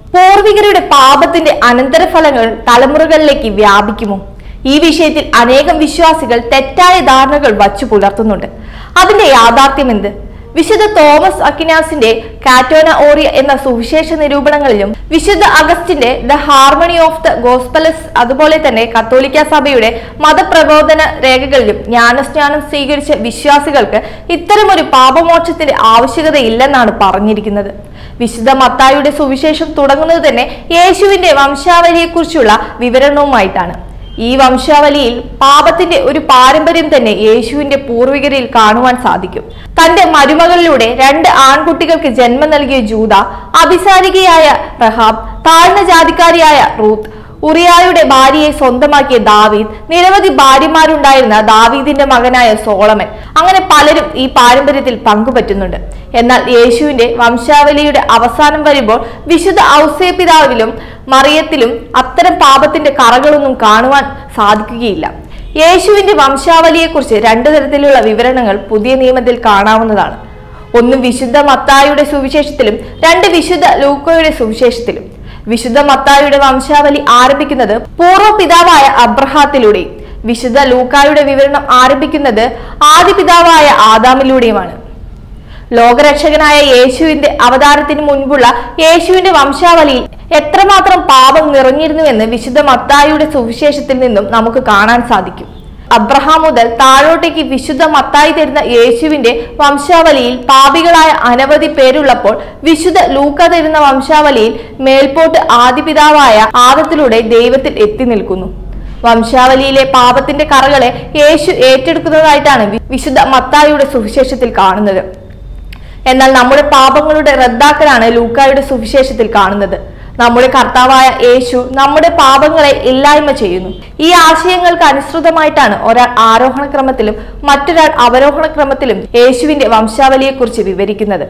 പൂർവികരുടെ പാപത്തിന്റെ അനന്തരഫലങ്ങൾ തലമുറകളിലേക്ക് വ്യാപിക്കുമോ ഈ വിഷയത്തിൽ അനേകം വിശ്വാസികൾ തെറ്റായ ധാരണകൾ വച്ചു പുലർത്തുന്നുണ്ട് അതിന്റെ യാഥാർത്ഥ്യം എന്ത് വിശുദ്ധ തോമസ് അക്കിനാസിന്റെ കാറ്റോന ഓറിയ എന്ന സുവിശേഷ നിരൂപണങ്ങളിലും വിശുദ്ധ അഗസ്റ്റിന്റെ the harmony of the gospels അതുപോലെ തന്നെ കത്തോലിക്ക സഭയുടെ മതപ്രബോധന രേഖകളിലും ജ്ഞാനസ്നാനം സ്വീകരിച്ച വിശ്വാസികൾക്ക് ഇത്തരമൊരു പാപമോക്ഷത്തിന്റെ ആവശ്യകതയില്ലെന്നാണ് പറഞ്ഞിരിക്കുന്നത് വിശുദ്ധ മത്തായുടെ സുവിശേഷം തുടങ്ങുന്നത് തന്നെ യേശുവിന്റെ വംശാവലിയെക്കുറിച്ചുള്ള വിവരണവുമായിട്ടാണ് ഈ വംശാവലിയിൽ പാപത്തിന്റെ ഒരു പാരമ്പര്യം തന്നെ യേശുവിന്റെ പൂർവികരിൽ കാണുവാൻ സാധിക്കും തന്റെ മരുമകളിലൂടെ രണ്ട് ആൺകുട്ടികൾക്ക് ജന്മം നൽകിയ ജൂത അഭിസാരികയായ റഹാബ് താഴ്ന്ന ജാതിക്കാരിയായ റൂത്ത് ഉറിയായുടെ ഭാര്യയെ സ്വന്തമാക്കിയ ദാവീദ് നിരവധി ഭാര്യമാരുണ്ടായിരുന്ന ദാവീദിന്റെ മകനായ സോളമൻ അങ്ങനെ പലരും ഈ പാരമ്പര്യത്തിൽ പങ്കുപറ്റുന്നുണ്ട് എന്നാൽ യേശുവിന്റെ വംശാവലിയുടെ അവസാനം വരുമ്പോൾ വിശുദ്ധ ഔസേ പിതാവിലും മറിയത്തിലും അത്തരം പാപത്തിന്റെ കറകളൊന്നും കാണുവാൻ സാധിക്കുകയില്ല യേശുവിന്റെ വംശാവലിയെക്കുറിച്ച് രണ്ടു തരത്തിലുള്ള വിവരണങ്ങൾ പുതിയ നിയമത്തിൽ കാണാവുന്നതാണ് ഒന്ന് വിശുദ്ധ മത്തായുടെ സുവിശേഷത്തിലും രണ്ട് വിശുദ്ധ ലൂക്കോയുടെ സുവിശേഷത്തിലും വിശുദ്ധ മത്തായുടെ വംശാവലി ആരംഭിക്കുന്നത് പൂർവ്വ പിതാവായ അബ്രഹാത്തിലൂടെയും വിശുദ്ധ ലൂക്കായുടെ വിവരണം ആരംഭിക്കുന്നത് ആദ്യ പിതാവായ ആദാമിലൂടെയുമാണ് ലോകരക്ഷകനായ യേശുവിന്റെ അവതാരത്തിന് മുൻപുള്ള യേശുവിന്റെ വംശാവലിയിൽ എത്രമാത്രം പാപം നിറഞ്ഞിരുന്നുവെന്ന് വിശുദ്ധ മത്തായിയുടെ സുവിശേഷത്തിൽ നിന്നും നമുക്ക് കാണാൻ സാധിക്കും അബ്രഹാം മുതൽ താഴോട്ടേക്ക് വിശുദ്ധ മത്തായി തരുന്ന യേശുവിന്റെ വംശാവലിയിൽ പാപികളായ അനവധി പേരുള്ളപ്പോൾ വിശുദ്ധ ലൂക്ക തരുന്ന വംശാവലിയിൽ മേൽപോട്ട് ആദിപിതാവായ ആദത്തിലൂടെ ദൈവത്തിൽ എത്തി നിൽക്കുന്നു വംശാവലിയിലെ പാപത്തിന്റെ കറകളെ യേശു ഏറ്റെടുക്കുന്നതായിട്ടാണ് വി- വിശുദ്ധ മത്തായിയുടെ സുവിശേഷത്തിൽ കാണുന്നത് എന്നാൽ നമ്മുടെ പാപങ്ങളുടെ റദ്ദാക്കലാണ് ലൂക്കായുടെ സുവിശേഷത്തിൽ കാണുന്നത് നമ്മുടെ കർത്താവായ യേശു നമ്മുടെ പാപങ്ങളെ ഇല്ലായ്മ ചെയ്യുന്നു ഈ ആശയങ്ങൾക്ക് അനുസൃതമായിട്ടാണ് ഒരാൾ ആരോഹണ ക്രമത്തിലും മറ്റൊരാൾ അവരോഹണ ക്രമത്തിലും യേശുവിന്റെ വംശാവലിയെക്കുറിച്ച് വിവരിക്കുന്നത്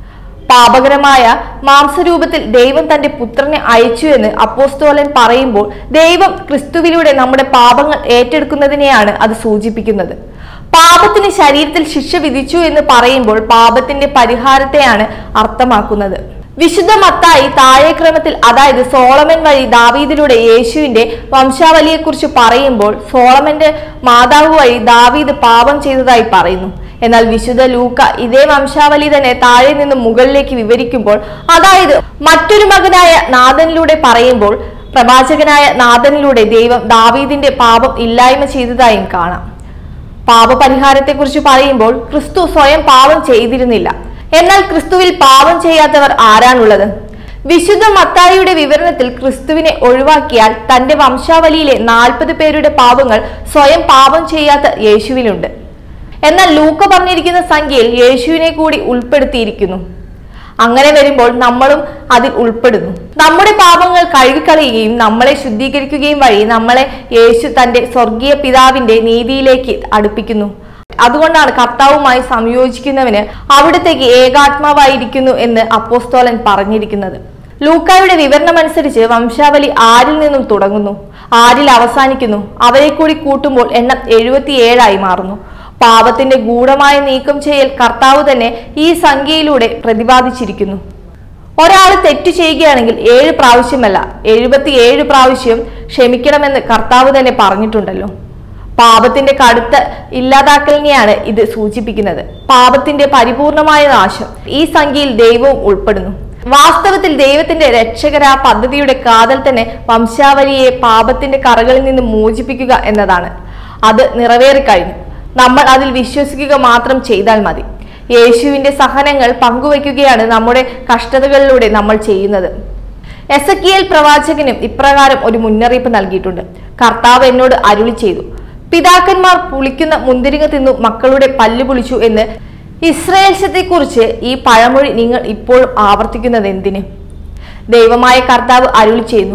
പാപകരമായ മാംസരൂപത്തിൽ ദൈവം തന്റെ പുത്രനെ അയച്ചു എന്ന് അപ്പോസ്തോലൻ പറയുമ്പോൾ ദൈവം ക്രിസ്തുവിലൂടെ നമ്മുടെ പാപങ്ങൾ ഏറ്റെടുക്കുന്നതിനെയാണ് അത് സൂചിപ്പിക്കുന്നത് പാപത്തിന് ശരീരത്തിൽ ശിക്ഷ വിധിച്ചു എന്ന് പറയുമ്പോൾ പാപത്തിന്റെ പരിഹാരത്തെയാണ് അർത്ഥമാക്കുന്നത് വിശുദ്ധ മത്തായി താഴെ ക്രമത്തിൽ അതായത് സോളമൻ വഴി ദാവീദിലൂടെ യേശുവിന്റെ വംശാവലിയെക്കുറിച്ച് പറയുമ്പോൾ സോളമന്റെ മാതാവ് വഴി ദാവീദ് പാപം ചെയ്തതായി പറയുന്നു എന്നാൽ വിശുദ്ധ ലൂക്ക ഇതേ വംശാവലി തന്നെ താഴെ നിന്ന് മുകളിലേക്ക് വിവരിക്കുമ്പോൾ അതായത് മറ്റൊരു മകനായ നാഥനിലൂടെ പറയുമ്പോൾ പ്രവാചകനായ നാഥനിലൂടെ ദൈവം ദാവീദിന്റെ പാപം ഇല്ലായ്മ ചെയ്തതായും കാണാം പാപപരിഹാരത്തെക്കുറിച്ച് പറയുമ്പോൾ ക്രിസ്തു സ്വയം പാപം ചെയ്തിരുന്നില്ല എന്നാൽ ക്രിസ്തുവിൽ പാപം ചെയ്യാത്തവർ ആരാണുള്ളത് വിശുദ്ധ മത്തായിയുടെ വിവരണത്തിൽ ക്രിസ്തുവിനെ ഒഴിവാക്കിയാൽ തന്റെ വംശാവലിയിലെ നാൽപ്പത് പേരുടെ പാപങ്ങൾ സ്വയം പാപം ചെയ്യാത്ത യേശുവിലുണ്ട് എന്നാൽ ലൂക്ക പറഞ്ഞിരിക്കുന്ന സംഖ്യയിൽ യേശുവിനെ കൂടി ഉൾപ്പെടുത്തിയിരിക്കുന്നു അങ്ങനെ വരുമ്പോൾ നമ്മളും അതിൽ ഉൾപ്പെടുന്നു നമ്മുടെ പാപങ്ങൾ കഴുകിക്കളയുകയും നമ്മളെ ശുദ്ധീകരിക്കുകയും വഴി നമ്മളെ യേശു തന്റെ സ്വർഗീയ പിതാവിന്റെ നീതിയിലേക്ക് അടുപ്പിക്കുന്നു അതുകൊണ്ടാണ് കർത്താവുമായി സംയോജിക്കുന്നവന് അവിടത്തേക്ക് ഏകാത്മാവായിരിക്കുന്നു എന്ന് അപ്പോസ്തോലൻ പറഞ്ഞിരിക്കുന്നത് ലൂക്കായുടെ വിവരണമനുസരിച്ച് വംശാവലി ആരിൽ നിന്നും തുടങ്ങുന്നു ആരിൽ അവസാനിക്കുന്നു അവരെ കൂടി കൂട്ടുമ്പോൾ എണ്ണം എഴുപത്തിയേഴായി മാറുന്നു പാപത്തിന്റെ ഗൂഢമായ നീക്കം ചെയ്യൽ കർത്താവ് തന്നെ ഈ സംഖ്യയിലൂടെ പ്രതിപാദിച്ചിരിക്കുന്നു ഒരാൾ തെറ്റു ചെയ്യുകയാണെങ്കിൽ ഏഴ് പ്രാവശ്യമല്ല എഴുപത്തിയേഴ് പ്രാവശ്യം ക്ഷമിക്കണമെന്ന് കർത്താവ് തന്നെ പറഞ്ഞിട്ടുണ്ടല്ലോ പാപത്തിന്റെ കടുത്ത ഇല്ലാതാക്കലിനെയാണ് ഇത് സൂചിപ്പിക്കുന്നത് പാപത്തിന്റെ പരിപൂർണമായ നാശം ഈ സംഖ്യയിൽ ദൈവവും ഉൾപ്പെടുന്നു വാസ്തവത്തിൽ ദൈവത്തിന്റെ രക്ഷകര പദ്ധതിയുടെ കാതൽ തന്നെ വംശാവലിയെ പാപത്തിന്റെ കറകളിൽ നിന്ന് മോചിപ്പിക്കുക എന്നതാണ് അത് നിറവേറിക്കഴിഞ്ഞു നമ്മൾ അതിൽ വിശ്വസിക്കുക മാത്രം ചെയ്താൽ മതി യേശുവിന്റെ സഹനങ്ങൾ പങ്കുവയ്ക്കുകയാണ് നമ്മുടെ കഷ്ടതകളിലൂടെ നമ്മൾ ചെയ്യുന്നത് എസക്കിയേൽ പ്രവാചകനും ഇപ്രകാരം ഒരു മുന്നറിയിപ്പ് നൽകിയിട്ടുണ്ട് കർത്താവ് എന്നോട് അരുളി ചെയ്തു പിതാക്കന്മാർ പുളിക്കുന്ന മുന്തിരിങ്ങ തിന്നു മക്കളുടെ പല്ല് പുളിച്ചു എന്ന് ഇസ്രയേൽശത്തെക്കുറിച്ച് ഈ പഴമൊഴി നിങ്ങൾ ഇപ്പോഴും ആവർത്തിക്കുന്നത് എന്തിന് ദൈവമായ കർത്താവ് അരുളി ചെയ്യുന്നു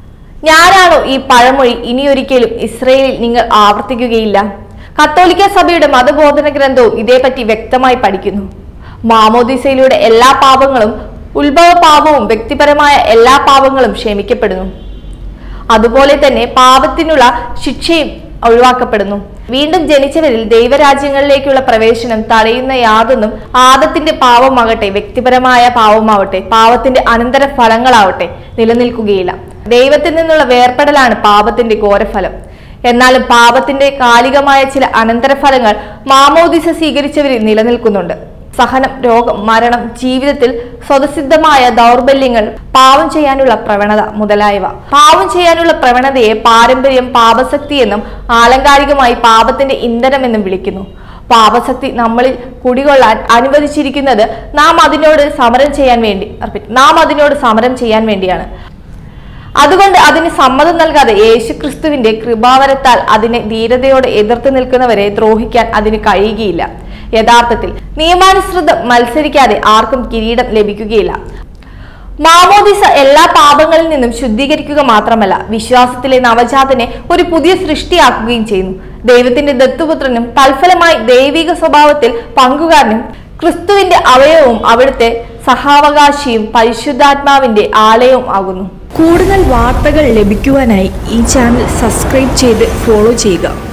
ഞാനാണോ ഈ പഴമൊഴി ഇനിയൊരിക്കലും ഇസ്രയേലിൽ നിങ്ങൾ ആവർത്തിക്കുകയില്ല കത്തോലിക്ക സഭയുടെ മതബോധന ഗ്രന്ഥവും ഇതേപ്പറ്റി വ്യക്തമായി പഠിക്കുന്നു മാമോദിസയിലൂടെ എല്ലാ പാപങ്ങളും ഉത്ഭവ പാപവും വ്യക്തിപരമായ എല്ലാ പാപങ്ങളും ക്ഷമിക്കപ്പെടുന്നു അതുപോലെ തന്നെ പാപത്തിനുള്ള ശിക്ഷയും ഒഴിവാക്കപ്പെടുന്നു വീണ്ടും ജനിച്ചവരിൽ ദൈവരാജ്യങ്ങളിലേക്കുള്ള പ്രവേശനം തടയുന്ന യാതൊന്നും ആദത്തിന്റെ പാവമാകട്ടെ വ്യക്തിപരമായ പാവമാവട്ടെ പാവത്തിന്റെ അനന്തര ഫലങ്ങളാവട്ടെ നിലനിൽക്കുകയില്ല ദൈവത്തിൽ നിന്നുള്ള വേർപെടലാണ് പാപത്തിന്റെ ഘോരഫലം എന്നാലും പാപത്തിന്റെ കാലികമായ ചില അനന്തരഫലങ്ങൾ മാമോദിസ സ്വീകരിച്ചവരിൽ നിലനിൽക്കുന്നുണ്ട് സഹനം രോഗം മരണം ജീവിതത്തിൽ സ്വതസിദ്ധമായ ദൗർബല്യങ്ങൾ പാവം ചെയ്യാനുള്ള പ്രവണത മുതലായവ പാവം ചെയ്യാനുള്ള പ്രവണതയെ പാരമ്പര്യം പാപശക്തി എന്നും ആലങ്കാരികമായി പാപത്തിന്റെ ഇന്ധനമെന്നും വിളിക്കുന്നു പാപശക്തി നമ്മളിൽ കുടികൊള്ളാൻ അനുവദിച്ചിരിക്കുന്നത് നാം അതിനോട് സമരം ചെയ്യാൻ വേണ്ടി repeat, നാം അതിനോട് സമരം ചെയ്യാൻ വേണ്ടിയാണ് അതുകൊണ്ട് അതിന് സമ്മതം നൽകാതെ യേശുക്രിസ്തുവിന്റെ കൃപാവരത്താൽ അതിനെ ധീരതയോടെ എതിർത്ത് നിൽക്കുന്നവരെ ദ്രോഹിക്കാൻ അതിന് കഴിയുകയില്ല യഥാർത്ഥത്തിൽ നിയമാനുസൃതം മത്സരിക്കാതെ ആർക്കും കിരീടം ലഭിക്കുകയില്ല മാമോദിസ എല്ലാ പാപങ്ങളിൽ നിന്നും ശുദ്ധീകരിക്കുക മാത്രമല്ല വിശ്വാസത്തിലെ നവജാതനെ ഒരു പുതിയ സൃഷ്ടിയാക്കുകയും ചെയ്യുന്നു ദൈവത്തിന്റെ ദത്തുപുത്രനും തൽഫലമായി ദൈവിക സ്വഭാവത്തിൽ പങ്കുകാരനും ക്രിസ്തുവിന്റെ അവയവവും അവിടുത്തെ സഹാവകാശിയും പരിശുദ്ധാത്മാവിന്റെ ആലയവും ആകുന്നു കൂടുതൽ വാർത്തകൾ ലഭിക്കുവാനായി ഈ ചാനൽ സബ്സ്ക്രൈബ് ചെയ്ത് ഫോളോ ചെയ്യുക